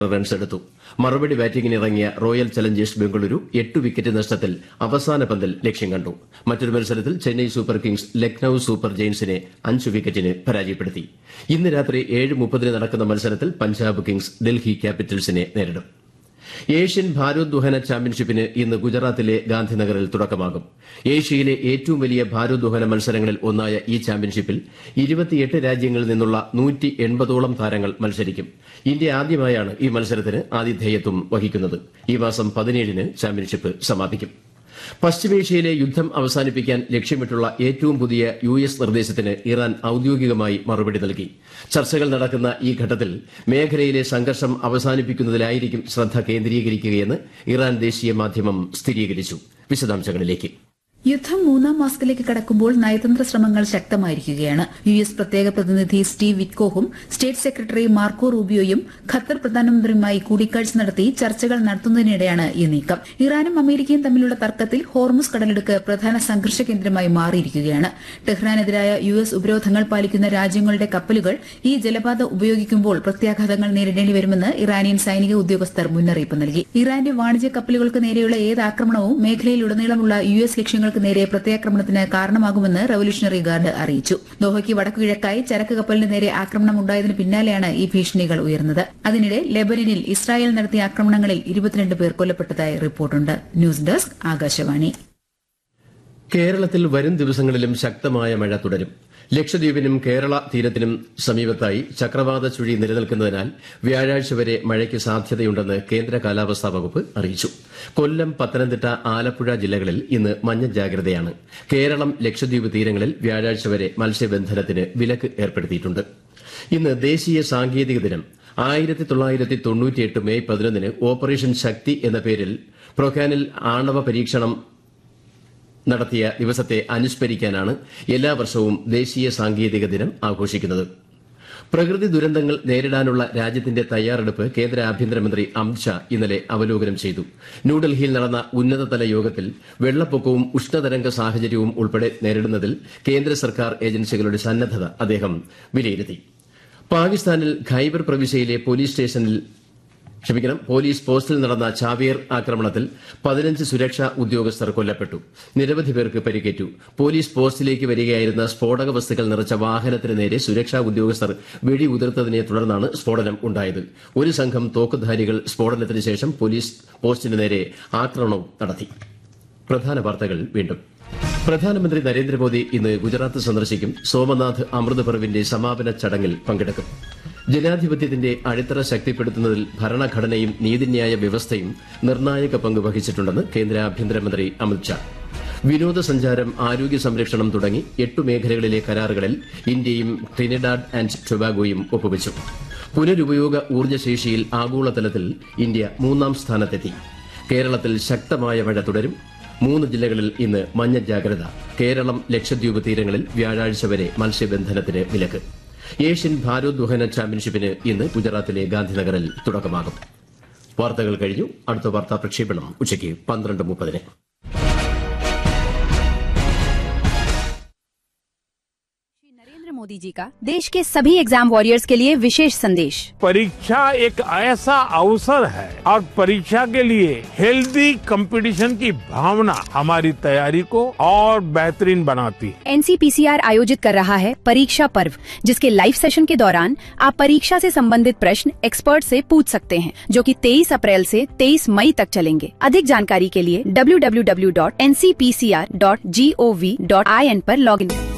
റൺസെടുത്തു മറുപടി ബാറ്റിംഗിനിറങ്ങിയ royal Challengers Bengaluru എട്ട് wicket നഷ്ടത്തിൽ അവസാന പന്തിൽ ലക്ഷ്യം കണ്ടു മറ്റൊരു മത്സരത്തിൽ Chennai super kings Lucknow super ജയൻസിനെ അഞ്ച് വിക്കറ്റിന് പരാജയപ്പെടുത്തി ഇന്ന് രാത്രി ഏഴ് മുപ്പതിന് നടക്കുന്ന മത്സരത്തിൽ പഞ്ചാബ് കിങ്സ് ഡൽഹി ക്യാപിറ്റൽസിനെ നേരിടും ഏഷ്യൻ ഭാരോദ്വഹന ചാമ്പ്യൻഷിപ്പിന് ഇന്ന് ഗുജറാത്തിലെ ഗാന്ധിനഗറിൽ തുടക്കമാകും ഏഷ്യയിലെ ഏറ്റവും വലിയ ഭാരോദ്വഹന മത്സരങ്ങളിൽ ഒന്നായ ഈ ചാമ്പ്യൻഷിപ്പിൽ ഇരുപത്തിയെട്ട് രാജ്യങ്ങളിൽ നിന്നുള്ള നൂറ്റി എൺപതോളം താരങ്ങൾ മത്സരിക്കും ഇന്ത്യ ആദ്യമായാണ് ഈ മത്സരത്തിന് ആതിഥേയത്വം വഹിക്കുന്നത് ഈ മാസം പതിനേഴിന് ചാമ്പ്യൻഷിപ്പ് സമാപിക്കും പശ്ചിമേഷ്യയിലെ യുദ്ധം അവസാനിപ്പിക്കാൻ ലക്ഷ്യമിട്ടുള്ള ഏറ്റവും പുതിയ യു എസ് നിർദ്ദേശത്തിന് ഇറാൻ ഔദ്യോഗികമായി മറുപടി നൽകി ചർച്ചകൾ നടക്കുന്ന ഈ ഘട്ടത്തിൽ മേഖലയിലെ സംഘർഷം അവസാനിപ്പിക്കുന്നതിലായിരിക്കും ശ്രദ്ധ കേന്ദ്രീകരിക്കുകയെന്ന് ഇറാൻ ദേശീയ മാധ്യമം സ്ഥിരീകരിച്ചു വിശദാംശങ്ങളിലേക്ക് യുദ്ധം മൂന്നാം മാസത്തിലേക്ക് കടക്കുമ്പോൾ നയതന്ത്ര ശ്രമങ്ങൾ ശക്തമായിരിക്കുകയാണ് യു എസ് പ്രത്യേക പ്രതിനിധി സ്റ്റീവ് വിറ്റ്കോഹും സ്റ്റേറ്റ് സെക്രട്ടറി മാർക്കോ റൂബിയോയും ഖത്തർ പ്രധാനമന്ത്രിയുമായി കൂടിക്കാഴ്ച നടത്തി ചർച്ചകൾ നടത്തുന്നതിനിടെയാണ് ഈ നീക്കം ഇറാനും അമേരിക്കയും തമ്മിലുള്ള തർക്കത്തിൽ ഹോർമുസ് കടലെടുക്ക് പ്രധാന സംഘർഷ കേന്ദ്രമായി മാറിയിരിക്കുകയാണ് ടെഹ്റാനെതിരായ യു എസ് ഉപരോധങ്ങൾ പാലിക്കുന്ന രാജ്യങ്ങളുടെ കപ്പലുകൾ ഈ ജലപാത ഉപയോഗിക്കുമ്പോൾ പ്രത്യാഘാതങ്ങൾ നേരിടേണ്ടി വരുമെന്ന് ഇറാനിയൻ സൈനിക ഉദ്യോഗസ്ഥർ മുന്നറിയിപ്പ് നൽകി ഇറാന്റെ വാണിജ്യ കപ്പലുകൾക്ക് നേരെയുള്ള ഏത് ആക്രമണവും മേഖലയിലുടനീളമുള്ള യു എസ് ലക്ഷ്യങ്ങൾക്ക് നേരെ പ്രത്യാക്രമണത്തിന് കാരണമാകുമെന്ന് റവല്യൂഷണറി ഗാർഡ് അറിയിച്ചു ദോഹയ്ക്ക് വടക്കുകിഴക്കായി ചരക്ക് കപ്പലിന് നേരെ ആക്രമണം ഉണ്ടായതിന് പിന്നാലെയാണ് ഈ ഭീഷണികൾ ഉയർന്നത് അതിനിടെ ലെബനനിൽ ഇസ്രായേൽ നടത്തിയ ആക്രമണങ്ങളിൽ ഇരുപത്തിരണ്ട് പേർ കൊല്ലപ്പെട്ടതായി റിപ്പോർട്ടുണ്ട് ന്യൂസ് ഡെസ്ക് ആകാശവാണി കേരളത്തിൽ വരും ദിവസങ്ങളിലും ശക്തമായ മഴ തുടരും ലക്ഷദ്വീപിനും കേരള തീരത്തിനും സമീപത്തായി ചക്രവാത ചുഴി നിലനിൽക്കുന്നതിനാൽ വ്യാഴാഴ്ച വരെ മഴയ്ക്ക് സാധ്യതയുണ്ടെന്ന് കേന്ദ്ര കാലാവസ്ഥാ വകുപ്പ് അറിയിച്ചു കൊല്ലം പത്തനംതിട്ട ആലപ്പുഴ ജില്ലകളിൽ ഇന്ന് മഞ്ഞ ജാഗ്രതയാണ് കേരളം ലക്ഷദ്വീപ് തീരങ്ങളിൽ വ്യാഴാഴ്ച വരെ മത്സ്യബന്ധനത്തിന് വിലക്ക് ഏർപ്പെടുത്തിയിട്ടുണ്ട് ഇന്ന് ദേശീയ സാങ്കേതിക ദിനം ആയിരത്തി തൊള്ളായിരത്തി തൊണ്ണൂറ്റിയെട്ട് മെയ് പതിനൊന്നിന് ഓപ്പറേഷൻ ശക്തി എന്ന പേരിൽ പ്രൊക്കാനിൽ ആണവ പരീക്ഷണം നടത്തിയ ദിവസത്തെ അനുസ്മരിക്കാനാണ് എല്ലാ വർഷവും ദേശീയ സാങ്കേതിക ദിനം ആഘോഷിക്കുന്നത് പ്രകൃതി ദുരന്തങ്ങൾ നേരിടാനുള്ള രാജ്യത്തിന്റെ തയ്യാറെടുപ്പ് കേന്ദ്ര ആഭ്യന്തരമന്ത്രി അമിത്ഷാ ഇന്നലെ അവലോകനം ചെയ്തു ന്യൂഡൽഹിയിൽ നടന്ന ഉന്നതതല യോഗത്തിൽ വെള്ളപ്പൊക്കവും ഉഷ്ണതരംഗ സാഹചര്യവും ഉൾപ്പെടെ നേരിടുന്നതിൽ കേന്ദ്ര സർക്കാർ ഏജൻസികളുടെ സന്നദ്ധത അദ്ദേഹം വിലയിരുത്തി പാകിസ്ഥാനിൽ ഖൈബർ പ്രവിശ്യയിലെ പോലീസ് സ്റ്റേഷനിൽ ക്ഷമിക്കണം പോലീസ് പോസ്റ്റിൽ നടന്ന ചാവേർ ആക്രമണത്തിൽ പതിനഞ്ച് സുരക്ഷാ ഉദ്യോഗസ്ഥർ കൊല്ലപ്പെട്ടു നിരവധി പേർക്ക് പരിക്കേറ്റു പോലീസ് പോസ്റ്റിലേക്ക് വരികയായിരുന്ന സ്ഫോടക വസ്തുക്കൾ നിറച്ച വാഹനത്തിന് നേരെ സുരക്ഷാ ഉദ്യോഗസ്ഥർ വെടിയുതിർത്തതിനെ തുടർന്നാണ് സ്ഫോടനം ഉണ്ടായത് ഒരു സംഘം തോക്കുധാരികൾ സ്ഫോടനത്തിന് ശേഷം പോലീസ് പോസ്റ്റിന് നേരെ ആക്രമണവും നടത്തി പ്രധാന വാർത്തകൾ വീണ്ടും പ്രധാനമന്ത്രി നരേന്ദ്രമോദി ഇന്ന് ഗുജറാത്ത് സന്ദർശിക്കും സോമനാഥ് അമൃത് പർവിന്റെ സമാപന ചടങ്ങിൽ പങ്കെടുക്കും ജനാധിപത്യത്തിന്റെ അടിത്തറ ശക്തിപ്പെടുത്തുന്നതിൽ ഭരണഘടനയും നീതിന്യായ വ്യവസ്ഥയും നിർണായക പങ്ക് വഹിച്ചിട്ടുണ്ടെന്ന് കേന്ദ്ര ആഭ്യന്തരമന്ത്രി അമിത്ഷാ വിനോദസഞ്ചാരം ആരോഗ്യ സംരക്ഷണം തുടങ്ങി എട്ട് മേഖലകളിലെ കരാറുകളിൽ ഇന്ത്യയും ട്രിനിഡാഡ് ആൻഡ് ടൊബാഗോയും ഒപ്പുവച്ചു പുനരുപയോഗ ഊർജ്ജശേഷിയിൽ ആഗോളതലത്തിൽ ഇന്ത്യ മൂന്നാം സ്ഥാനത്തെത്തി കേരളത്തിൽ ശക്തമായ മഴ തുടരും മൂന്ന് ജില്ലകളിൽ ഇന്ന് മഞ്ഞ ജാഗ്രത കേരളം ലക്ഷദ്വീപ് തീരങ്ങളിൽ വ്യാഴാഴ്ച വരെ മത്സ്യബന്ധനത്തിന് വിലക്ക് ഏഷ്യൻ ഭാരോദ്വഹന ചാമ്പ്യൻഷിപ്പിന് ഇന്ന് ഗുജറാത്തിലെ ഗാന്ധിനഗറിൽ തുടക്കമാകും വാർത്തകൾ കഴിഞ്ഞു അടുത്ത വാർത്താ പ്രക്ഷേപണം ഉച്ചയ്ക്ക് പന്ത്രണ്ട് മുപ്പതിന് नरेंद्र मोदी जी का देश के सभी एग्जाम वॉरियर्स के लिए विशेष संदेश परीक्षा एक ऐसा अवसर है और परीक्षा के लिए हेल्दी कंपटीशन की भावना हमारी तैयारी को और बेहतरीन बनाती है एनसीपीसीआर आयोजित कर रहा है परीक्षा पर्व जिसके लाइव सेशन के दौरान आप परीक्षा से संबंधित प्रश्न एक्सपर्ट से पूछ सकते हैं जो कि 23 अप्रैल से 23 मई तक चलेंगे अधिक जानकारी के लिए www.ncpcr.gov.in पर लॉगिन